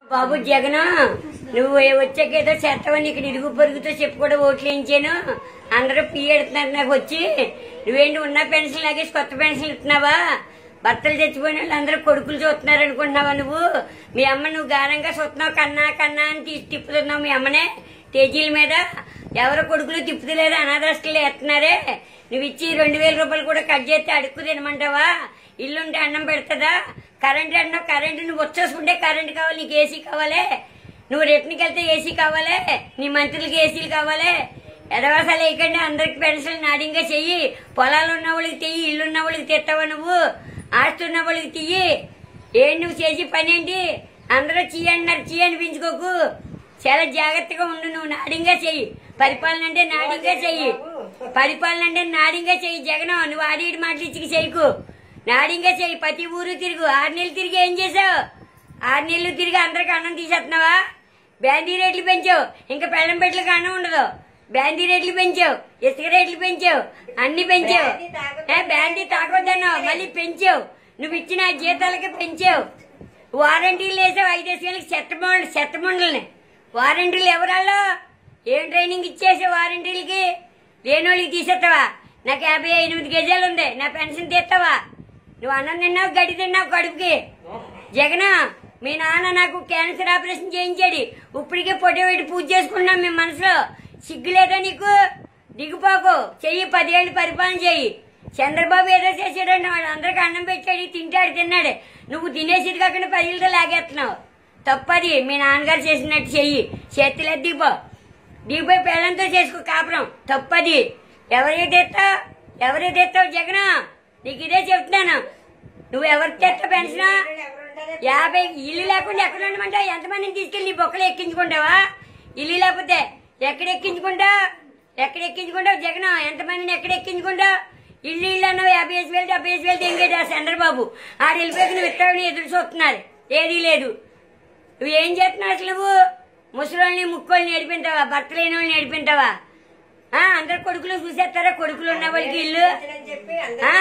బాబు జగన్ నువ్వు వచ్చాక ఏదో చేస్తావని ఇక్కడ ఇరుగు పొరుగుతో చెప్పి కూడా ఓట్లు వేయించాను అందరూ పీ ఎడుతున్నారు నాకు వచ్చి నువ్వేంటి ఉన్న పెన్షన్ లాగేసి కొత్త పెన్షన్ ఇస్తున్నావా భర్తలు చచ్చిపోయిన వాళ్ళు అందరూ కొడుకులు చూస్తున్నారు అనుకుంటున్నావా నువ్వు మీ అమ్మ నువ్వు గారంగా చూస్తున్నావు కన్నా కన్నా అని తీసి తిప్పుతున్నావు మీ అమ్మనే తేజీల మీద ఎవరు కొడుకులు తిప్పుతలేరు అనాథాస్తులు ఎత్తున్నారే నువ్వు ఇచ్చి రెండు వేల రూపాయలు కూడా కట్ చేస్తే అడుక్కు తినమంటావా ఇల్లుంటే అన్నం పెడతదా కరెంట్ అన్నావు కరెంట్ నువ్వు వచ్చేసుకుంటే కరెంట్ కావాలి నీకు ఏసీ కావాలి నువ్వు రిటర్న్కి వెళ్తే ఏసీ కావాలి నీ మంత్రులకి ఏసీలు కావాలి ఎదవాసాలు వేయకండి అందరికి పెన్షన్ నాడింగా చెయ్యి పొలాలు ఉన్న వాళ్ళకి తెయ్యి ఇల్లు ఉన్న వాళ్ళకి తెస్తావా నువ్వు ఆస్తి ఉన్న వాళ్ళకి తీయి ఏం నువ్వు చేసి పని ఏంటి అందరూ చీ అన్నారు చీ అనిపించుకోకు చాలా జాగ్రత్తగా ఉండు నువ్వు నాడింగా చెయ్యి పరిపాలన అంటే నాడింగా చెయ్యి పరిపాలన అంటే నాడింగా చెయ్యి జగన్ నువ్వు ఆడి ఈడి మాటలు ఇచ్చికి చెయ్యకు నాడింగా చెయ్యి ప్రతి ఊరు తిరుగు ఆరు నెలలు తిరిగి ఏం చేసావు ఆరు నెలలు తిరిగి అందరికి అన్నం తీసేస్తున్నావా బ్యాండీ రేట్లు పెంచావు ఇంకా పెళ్ళం పెట్టలకు అన్నం ఉండదు బ్యాండీ రేట్లు పెంచావు ఇసుక రేట్లు పెంచావు అన్ని పెంచావు ఏ, బ్యాండీ తాగొద్దన్నావు మళ్ళీ పెంచావు నువ్వు ఇచ్చిన జీతాలకి పెంచావు వారంటీలు వేసావు ఐదేసి వేలకి చెత్తమండ చెత్తమండలని వారంటీలు ఎవరాళ్ళు ఏం ట్రైనింగ్ ఇచ్చేసావు వారంటీలకి లేనోళ్ళకి తీసేస్తావా నాకు యాభై ఎనిమిది గజాలు ఉంది నా పెన్షన్ తీస్తావా నువ్వు అన్నం తిన్నావు గడి తిన్నావు కడుపుకి జగన్ మీ నాన్న నాకు క్యాన్సర్ ఆపరేషన్ చేయించాడు ఇప్పటికే పొట్టి పెట్టి పూజ చేసుకున్నాం మీ మనసులో సిగ్గులేదా నీకు దిగుపోకు చెయ్యి పదిహేళ్ళు పరిపాలన చెయ్యి చంద్రబాబు ఏదో చేసాడంటే వాడు అందరికి అన్నం పెట్టాడు తింటాడు తిన్నాడు నువ్వు తినేసేది కాకుండా పదిలతో లాగేస్తున్నావు తప్పది మీ నాన్నగారు చేసినట్టు చెయ్యి చేతులేదు దిగిపో దిగిపోయి పిల్లలతో చేసుకో కాపురం తప్పది ఎవరైతే ఎత్తావు ఎవరైతే ఎత్తావు జగన్ నీకు ఇదే చెప్తున్నాను నువ్వు ఎవరికి తెస్తావు పెన్షన్ యాభై ఇల్లు లేకుండా ఎక్కడ ఉండమంటావు ఎంతమందిని తీసుకెళ్ళి నీ బొక్కలు ఎక్కించుకుంటావా ఇల్లు లేకపోతే ఎక్కడ ఎక్కించుకుంటావు ఎక్కడ ఎక్కించుకుంటావు జగన్ ఎంతమందిని ఎక్కడ ఎక్కించుకుంటావు ఇల్లు ఇల్లు అన్నావు యాభై వేసి వేలు డెబ్బై వేసి వేలు ఎంగేజ్ ఆ చంద్రబాబు ఆడు వెళ్ళిపోయి నువ్వు ఇస్తావని ఎదురు చూస్తున్నారు ఏదీ లేదు నువ్వు ఏం చేస్తున్నావు అసలు నువ్వు ముసలోళ్ళని ముక్కోళ్ళని నేర్పింటావా భర్త లేని వాళ్ళని నేర్పింటావా ఆ, అందరు కొడుకులు చూసేస్తారా కొడుకులు ఉన్న వాళ్ళకి ఇల్లు ఆ?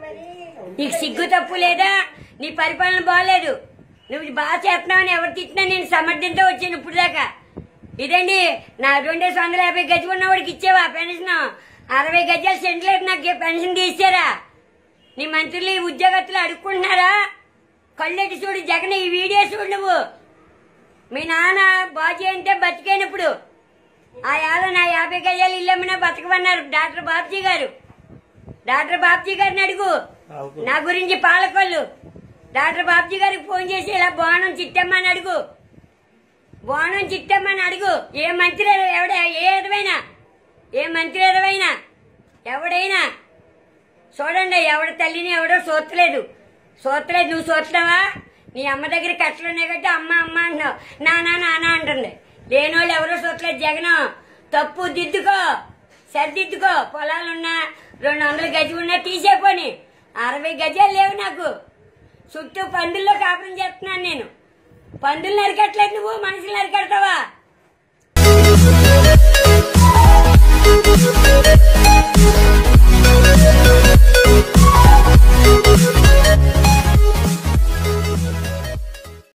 నీకు సిగ్గు తప్పు లేదా నీ పరిపాలన బాగాలేదు నువ్వు బాగా చేస్తున్నావని ఎవరు తిట్టినా నేను సమర్థంతో వచ్చాను ఇప్పుడు దాకా ఇదండి నా రెండేసి వందల యాభై గజం ఉన్నవాడికి ఇచ్చావా పెన్షన్ అరవై గజాలు సెంట్లేదు నాకు పెన్షన్ తీసారా నీ మంత్రులు ఈ ఉద్యోగస్తులు అడుక్కుంటున్నారా కళ్ళెట్టి చూడు జగన్ ఈ వీడియో చూడు నువ్వు మీ నాన్న బాజీ అంటే బతికేనప్పుడు ఆ ఏళ్ళ నా యాభై గజాలు ఇల్లమ్మినా బతకమన్నారు డాక్టర్ బాబ్జీ గారు డాక్టర్ బాబ్జీ గారిని అడుగు నా గురించి పాలకొల్లు డాక్టర్ బాబ్జీ గారికి ఫోన్ చేసి ఇలా బోనం చిట్టమ్మని అడుగు బోనం చిట్టమ్మని అడుగు ఏ మంత్రి ఎవడ ఏ ఎదవైనా ఏ మంత్రి ఎదవైనా ఎవడైనా చూడండి ఎవడ తల్లిని ఎవడో చూస్తలేదు చూస్తలేదు నువ్వు చూస్తున్నావా నీ అమ్మ దగ్గర కట్టలు ఉన్నాయి కాబట్టి అమ్మ అమ్మ అంటున్నావు నానా నానా అంటుంది లేనోళ్ళు ఎవరో చూస్తలేదు జగన్ తప్పు దిద్దుకో సరిదిద్దుకో పొలాలున్నా రెండు వందల గజం ఉన్నా తీసేపోని అరవై గజాలు లేవు నాకు చుట్టూ పందుల్లో కాపురం చేస్తున్నాను నేను పందులు నరికట్లేదు నువ్వు మనుషులు నరికెడతావా